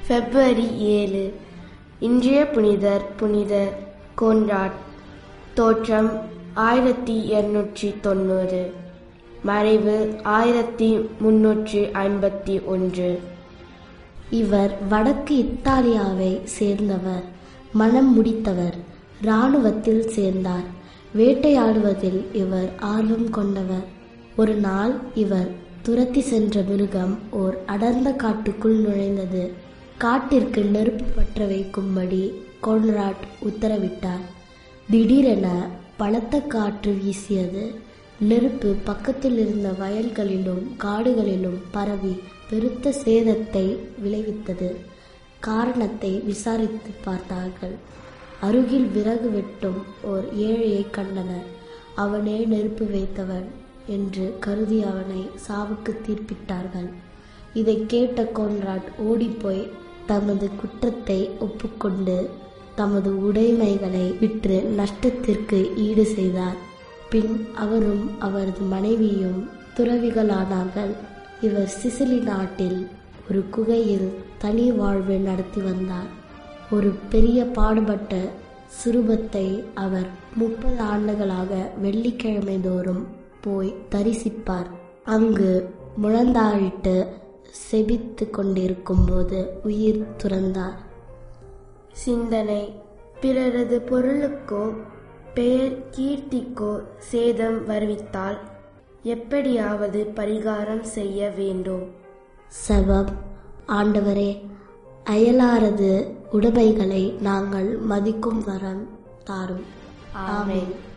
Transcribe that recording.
பிப்ரவரி ஏழு இன்றைய புனிதர் புனித கோன்ராட் தோற்றம் ஆயிரத்தி இருநூற்றி தொண்ணூறு மறைவு ஆயிரத்தி முன்னூற்றி ஐம்பத்தி ஒன்று இவர் வடக்கு இத்தாலியாவை சேர்ந்தவர் மனம் முடித்தவர் இராணுவத்தில் சேர்ந்தார் வேட்டையாடுவதில் இவர் ஆர்வம் கொண்டவர் ஒரு நாள் இவர் துரத்தி சென்ற மிருகம் ஓர் அடர்ந்த காட்டுக்குள் நுழைந்தது காட்டிற்கு நெருப்பு பற்ற வைக்கும்படி கொன்ராட் உத்தரவிட்டார் திடீரென பலத்த காற்று வீசியது நெருப்பு பக்கத்தில் இருந்த வயல்களிலும் காடுகளிலும் பரவி பெருத்த சேதத்தை விளைவித்தது காரணத்தை விசாரித்து பார்த்தார்கள் அருகில் விறகு வெட்டும் ஓர் ஏழையை கண்டனர் அவனே நெருப்பு வைத்தவன் என்று கருதி அவனை சாவுக்கு தீர்ப்பிட்டார்கள் இதை கேட்ட கொன்ராட் ஓடிப்போய் தமது குற்றத்தை ஒப்புக்கொண்டு தமது உடைமைகளை விற்று நஷ்டத்திற்கு ஈடு செய்தார் பின் அவரும் அவரது மனைவியும் துறவிகளானார்கள் இவர் சிசிலி நாட்டில் ஒரு குகையில் தனி வாழ்வு நடத்தி வந்தார் ஒரு பெரிய பாடுபட்ட சிறுபத்தை அவர் முப்பது ஆண்டுகளாக வெள்ளிக்கிழமை தோறும் போய் தரிசிப்பார் அங்கு முழந்தாழிட்டு செபித்து கொண்டிருக்கும் போது உயிர் துறந்தார் சிந்தனை பிறரது பொருளுக்கோ பெயர் கீர்த்திக்கோ சேதம் வருவித்தால் எப்படியாவது பரிகாரம் செய்ய வேண்டும் செபம் ஆண்டவரே அயலாரது உடைமைகளை நாங்கள் மதிக்கும் வரம் தாரும் ஆமென்